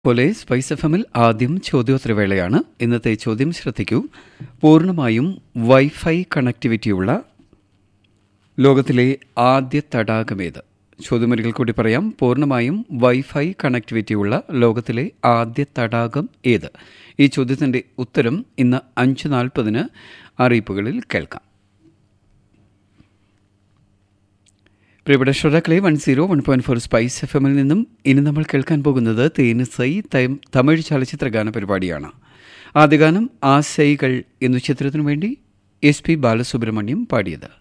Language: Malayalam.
പോലെ സ്പൈസ് എഫ് എമ്മിൽ ആദ്യം ചോദ്യോത്തരവേളയാണ് ഇന്നത്തെ ചോദ്യം ശ്രദ്ധിക്കൂ പൂർണ്ണമായും വൈഫൈ കണക്ടിവിറ്റിയുള്ള ലോകത്തിലെ ആദ്യ തടാകമേത് ചോദ്യമൊരിക്കൽ കൂടി പറയാം പൂർണ്ണമായും വൈഫൈ കണക്ടിവിറ്റിയുള്ള ലോകത്തിലെ ആദ്യ തടാകം ഏത് ഈ ചോദ്യത്തിൻ്റെ ഉത്തരം ഇന്ന് അഞ്ച് നാൽപ്പതിന് അറിയിപ്പുകളിൽ കേൾക്കാം പ്രിയപ്പെട്ട ശ്രോതാക്കളെ one zero one point four spice F എമ്മിൽ നിന്നും ഇനി നമ്മൾ കേൾക്കാൻ പോകുന്നത് തേനിസൈ തൈം തമിഴ് ചലച്ചിത്ര ഗാന പരിപാടിയാണ് ആദ്യ ഗാനം ആസൈകൾ എന്ന ചിത്രത്തിനു വേണ്ടി എസ് പി ബാലസുബ്രഹ്മണ്യം പാടിയത്